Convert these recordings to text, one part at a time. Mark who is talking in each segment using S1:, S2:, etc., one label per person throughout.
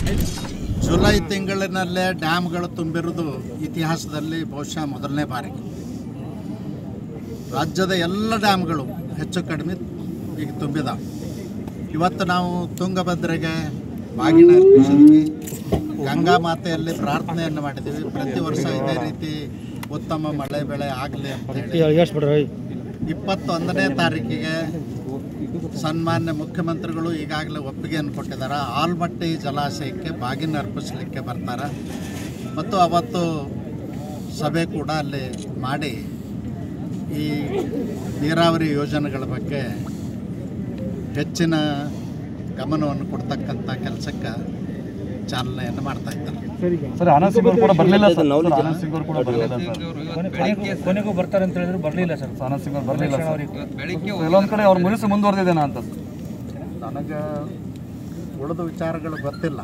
S1: July ತಿಂಗಳಿನಲ್ಲೇ ಡ್ಯಾಮ್ಗಳು ತುಂಬಿರುವುದು ಇತಿಹಾಸದಲ್ಲಿ ಬಹುಶಃ ಮೊದಲನೇ ಬಾರಿ ರಾಜ್ಯದ ಎಲ್ಲ ಡ್ಯಾಮ್ಗಳು ಹೆಚ್ಚು ಕಡಿಮೆ ಈಗ ತುಂಬಿದಾವೆ ಇವತ್ತು ನಾವು ತುಂಗಭದ್ರೆಗೆ ಬಾಗಿನ ಅರ್ಪಿಸಿದ್ವಿ ಗಂಗಾ ಮಾತೆಯಲ್ಲಿ ಪ್ರಾರ್ಥನೆಯನ್ನು ಮಾಡಿದ್ದೀವಿ ಪ್ರತಿ ವರ್ಷ ಇದೇ ರೀತಿ ಉತ್ತಮ ಮಳೆ ಬೆಳೆ ಆಗಲಿ ಅಂತ ಹೇಳಿ ಇಪ್ಪತ್ತೊಂದನೇ ತಾರೀಕಿಗೆ ಸನ್ಮಾನ್ಯ ಮುಖ್ಯಮಂತ್ರಿಗಳು ಈಗಾಗಲೇ ಒಪ್ಪಿಗೆಯನ್ನು ಕೊಟ್ಟಿದ್ದಾರೆ ಆಲ್ಮಟ್ಟಿ ಜಲಾಶಯಕ್ಕೆ ಬಾಗಿನ ಅರ್ಪಿಸಲಿಕ್ಕೆ ಬರ್ತಾರೆ ಮತ್ತು ಅವತ್ತು ಸಭೆ ಕೂಡ ಅಲ್ಲಿ ಮಾಡಿ ಈ ನೀರಾವರಿ ಯೋಜನೆಗಳ ಬಗ್ಗೆ ಹೆಚ್ಚಿನ ಗಮನವನ್ನು ಕೊಡ್ತಕ್ಕಂಥ ಕೆಲಸಕ್ಕೆ ಚಾಲನೆಯನ್ನು ಮಾಡ್ತಾ ಇದ್ದಾರೆ
S2: ಸರ್ ಆನಂದ್ ಸಿಂಗ್ ಅವರು ಕೂಡ ಬರಲಿಲ್ಲ ಸರ್ ಆನಂದ್ ಸಿಂಗ್ ಅವರು ಕೂಡ ಬರಲಿಲ್ಲ ಸರ್
S3: ಕೊನೆಗೂ- ಕೊನೆಗೂ ಬರ್ತಾರೆ ಅಂತ ಹೇಳಿದ್ರು ಬರಲಿಲ್ಲ ಸರ್
S2: ಆನಂದ್ ಸಿಂಗ್ ಅವರು ಬರಲಿಲ್ಲ ಸರ್
S3: ಅವ್ರಿಗೆ
S2: ಕೆಲವೊಂದು ಕಡೆ ಅವ್ರ ಮುನಿಸು ಮುಂದುವರೆದಿದ್ದೇನೆ ಅಂತ ಸರ್
S1: ನನಗೆ ಉಳಿದ ವಿಚಾರಗಳು ಗೊತ್ತಿಲ್ಲ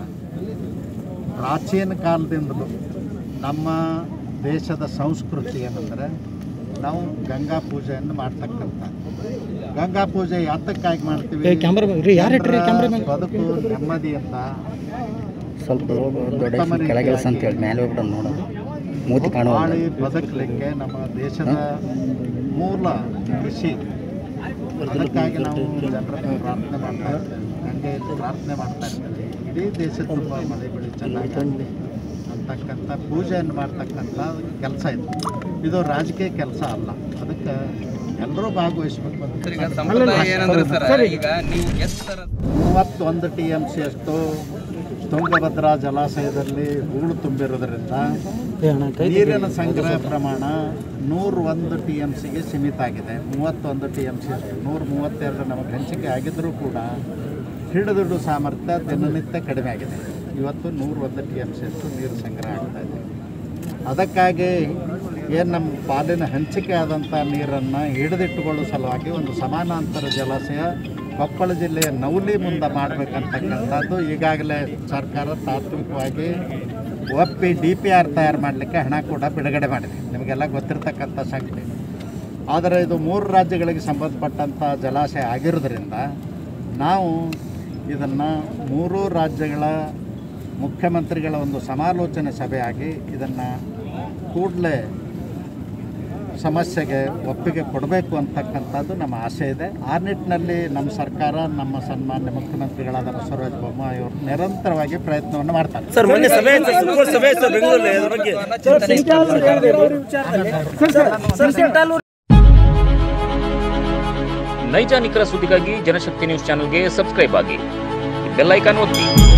S1: ಪ್ರಾಚೀನ ಕಾಲದಿಂದಲೂ ನಮ್ಮ ದೇಶದ ಸಂಸ್ಕೃತಿ ಏನಂದರೆ ನಾವು ಗಂಗಾ ಪೂಜೆಯನ್ನು ಮಾಡ್ತಕ್ಕಂಥ ಗಂಗಾ ಪೂಜೆ ಯಾತಕ್ಕಾಗಿ ಮಾಡ್ತೀವಿ ಜನರ ಬದುಕು ನೆಮ್ಮದಿಯಿಂದ
S4: ಸ್ವಲ್ಪ ದೊಡ್ಡ ಕೆಳಗೆಲ್ಸ ಅಂತ ಹೇಳಿ ಮೇಲೆ ಹೋಗ್ಬಿಟ್ಟು ನೋಡೋದು ಮೂತಿ ಕಾಣುವ
S1: ಬಾಳಿ ಬದುಕಲಿಕ್ಕೆ ನಮ್ಮ ದೇಶದ ಮೂಲ ಕೃಷಿ ಅದಕ್ಕಾಗಿ ನಾವು ಜನರ ಪ್ರಾರ್ಥನೆ ಮಾಡ್ತಾ ಇರ್ತೀವಿ ಗಂಗೆಯಲ್ಲಿ ಪ್ರಾರ್ಥನೆ ಮಾಡ್ತಾ ಇರ್ತೀವಿ ಇಡೀ ದೇಶದ ತುಂಬ ಮಳೆ ಬೆಳೆ ಚೆನ್ನಾಗಿ ಅಂತಕ್ಕಂಥ ಪೂಜೆಯನ್ನು ಮಾಡ್ತಕ್ಕಂಥ ಕೆಲಸ ಇದು ಇದು ರಾಜಕೀಯ ಕೆಲಸ ಅಲ್ಲ ಅದಕ್ಕೆ ಎಲ್ಲರೂ ಭಾಗವಹಿಸ್ಬೇಕು ಅಂತ
S5: ಈಗ ಸಂಪ್ರದಾಯ ಏನಂದ್ರೆ ಸರ್ ಈಗ ನೀವು ಎಷ್ಟು ಥರ
S1: ಮೂವತ್ತೊಂದು ಟಿ ಎಮ್ ಸಿ ಅಷ್ಟು ತುಂಗಭದ್ರಾ ಜಲಾಶಯದಲ್ಲಿ ಹೂಳು ತುಂಬಿರೋದ್ರಿಂದ ನೀರಿನ ಸಂಗ್ರಹ ಪ್ರಮಾಣ ನೂರ ಒಂದು ಟಿ ಎಮ್ ಸಿಗೆ ಸೀಮಿತ ಆಗಿದೆ ಮೂವತ್ತೊಂದು ಟಿ ಎಮ್ ಸಿ ಅಷ್ಟು ನೂರ ಮೂವತ್ತೆರಡು ನಮಗೆ ಹಂಚಿಕೆ ಆಗಿದ್ದರೂ ಕೂಡ ಹಿಡಿದಿಡು ಸಾಮರ್ಥ್ಯ ದಿನನಿತ್ಯ ಕಡಿಮೆ ಆಗಿದೆ ಇವತ್ತು ನೂರ ಒಂದು ಟಿ ಎಮ್ ಸಿ ಅಷ್ಟು ನೀರು ಸಂಗ್ರಹ ಆಗ್ತಾ ಇದೆ ಅದಕ್ಕಾಗಿ ಏನು ನಮ್ಮ ಪಾಲಿನ ಹಂಚಿಕೆ ಆದಂಥ ನೀರನ್ನು ಹಿಡಿದಿಟ್ಟುಕೊಳ್ಳೋ ಸಲುವಾಗಿ ಒಂದು ಸಮಾನಾಂತರ ಜಲಾಶಯ ಕೊಪ್ಪಳ ಜಿಲ್ಲೆಯ ನವಲಿ ಮುಂದೆ ಮಾಡಬೇಕಂತಕ್ಕಂಥದ್ದು ಈಗಾಗಲೇ ಸರ್ಕಾರ ತಾತ್ವಿಕವಾಗಿ ಒಪ್ಪಿ ಡಿ ಪಿ ಆರ್ ತಯಾರು ಮಾಡಲಿಕ್ಕೆ ಹಣ ಕೂಡ ಬಿಡುಗಡೆ ಮಾಡಿದೆ ನಿಮಗೆಲ್ಲ ಗೊತ್ತಿರತಕ್ಕಂಥ ಸಂಗತಿ ಆದರೆ ಇದು ಮೂರು ರಾಜ್ಯಗಳಿಗೆ ಸಂಬಂಧಪಟ್ಟಂಥ ಜಲಾಶಯ ಆಗಿರೋದ್ರಿಂದ ನಾವು ಇದನ್ನು ಮೂರೂ ರಾಜ್ಯಗಳ ಮುಖ್ಯಮಂತ್ರಿಗಳ ಒಂದು ಸಮಾಲೋಚನೆ ಸಭೆಯಾಗಿ ಇದನ್ನು ಕೂಡಲೇ ಸಮಸ್ಯೆಗೆ ಒಪ್ಪಿಗೆ ಕೊಡಬೇಕು ಅಂತಕ್ಕಂಥದ್ದು ನಮ್ಮ ಆಸೆ ಇದೆ ಆ ನಿಟ್ಟಿನಲ್ಲಿ ನಮ್ಮ ಸರ್ಕಾರ ನಮ್ಮ ಸನ್ಮಾನ್ಯ ಮುಖ್ಯಮಂತ್ರಿಗಳಾದ ಬಸವರಾಜ ಬೊಮ್ಮಾಯಿ ಅವರು ನಿರಂತರವಾಗಿ ಪ್ರಯತ್ನವನ್ನು ಮಾಡ್ತಾರೆ
S6: ಸರ್ ಮೊನ್ನೆ ಸಭೆ ಸಭೆ ಸರ್ ಬೆಂಗಳೂರಲ್ಲಿ ಅದ್ರ ಬಗ್ಗೆ
S7: ನೈಜ ನಿಖರ ಸುದ್ದಿಗಾಗಿ ಜನಶಕ್ತಿ ನ್ಯೂಸ್ ಚಾನೆಲ್ಗೆ ಸಬ್ಸ್ಕ್ರೈಬ್ ಆಗಿ ಬೆಲ್ ಐಕಾನ್ ಒತ್ತಿ